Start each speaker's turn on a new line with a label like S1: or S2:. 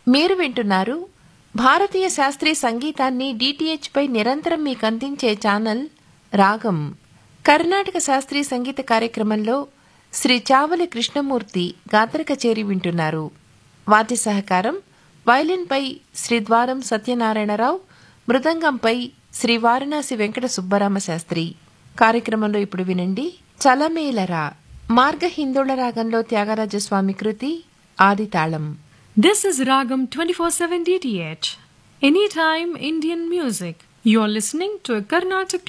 S1: మీరు వింటున్నారు భారతీయ శాస్త్రీయ సంగీతాన్ని డిటిహెచ్ పై నిరంతరం మీకు అందించే ఛానల్ రాగం కర్ణాటక శాస్త్రీయ సంగీత కార్యక్రమంలో శ్రీ చావలి కృష్ణమూర్తి గాత్ర కచేరి వింటున్నారు వాద్య సహకారం వైలిన్పై శ్రీ ద్వారం సత్యనారాయణరావు మృదంగంపై శ్రీ వారణాసి వెంకట సుబ్బరామ శాస్త్రి కార్యక్రమంలో ఇప్పుడు వినండి చలమేలరా మార్గ హిందోళ రాగంలో త్యాగరాజస్వామి కృతి ఆదితాళం
S2: This is Ragam 24/7 DTH. Anytime Indian music. You're listening to a Carnatic